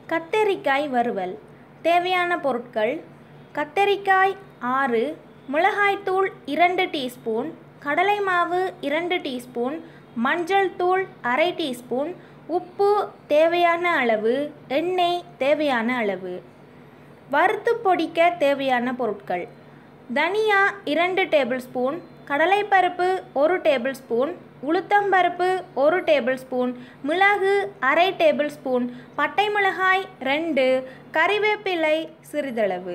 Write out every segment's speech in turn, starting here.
கத்தரிக்காய் வறுவல் தேவையான பொருட்கள் கத்தரிக்காய் ஆறு மிளகாய்த்தூள் இரண்டு டீஸ்பூன் கடலை மாவு இரண்டு டீஸ்பூன் மஞ்சள் தூள் அரை டீஸ்பூன் உப்பு தேவையான அளவு எண்ணெய் தேவையான அளவு வறுத்து பொடிக்க தேவையான பொருட்கள் தனியா இரண்டு டேபிள் ஸ்பூன் கடலைப்பருப்பு ஒரு டேபிள் ஸ்பூன் உளுத்தம்பருப்பு ஒரு டேபிள் ஸ்பூன் மிளகு அரை டேபிள் ஸ்பூன் பட்டை மிளகாய் ரெண்டு கறிவேப்பிலை சிறிதளவு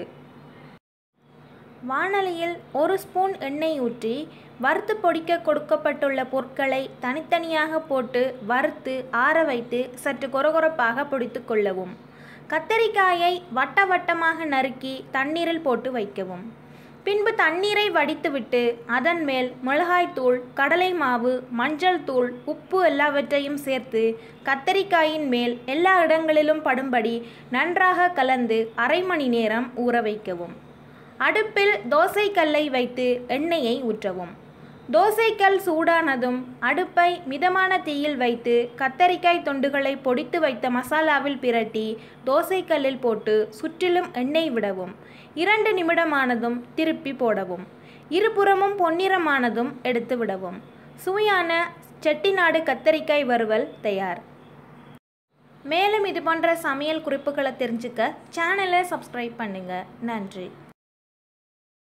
வாணலியில் ஒரு ஸ்பூன் எண்ணெய் ஊற்றி வறுத்து பொடிக்க கொடுக்கப்பட்டுள்ள பொருட்களை தனித்தனியாக போட்டு வறுத்து ஆற வைத்து சற்று கொரகொரப்பாக பொடித்து கொள்ளவும் கத்தரிக்காயை வட்ட வட்டமாக நறுக்கி தண்ணீரில் போட்டு வைக்கவும் பின்பு தண்ணீரை வடித்துவிட்டு அதன் மேல் மிளகாய்த்தூள் கடலை மாவு மஞ்சள் தூள் உப்பு எல்லாவற்றையும் சேர்த்து கத்தரிக்காயின் மேல் எல்லா இடங்களிலும் படும்படி நன்றாக கலந்து அரை மணி நேரம் ஊற வைக்கவும் அடுப்பில் தோசைக்கல்லை வைத்து எண்ணெயை ஊற்றவும் தோசைக்கல் சூடானதும் அடுப்பை மிதமான தீயில் வைத்து கத்தரிக்காய் துண்டுகளை பொடித்து வைத்த மசாலாவில் பிரட்டி தோசைக்கல்லில் போட்டு சுற்றிலும் எண்ணெய் விடவும் இரண்டு நிமிடமானதும் திருப்பி போடவும் இருபுறமும் பொன்னிறமானதும் எடுத்து விடவும் சுவையான செட்டிநாடு கத்தரிக்காய் வறுவல் தயார் மேலும் இது போன்ற சமையல் குறிப்புகளை தெரிஞ்சுக்க சேனலை சப்ஸ்கிரைப் பண்ணுங்கள் நன்றி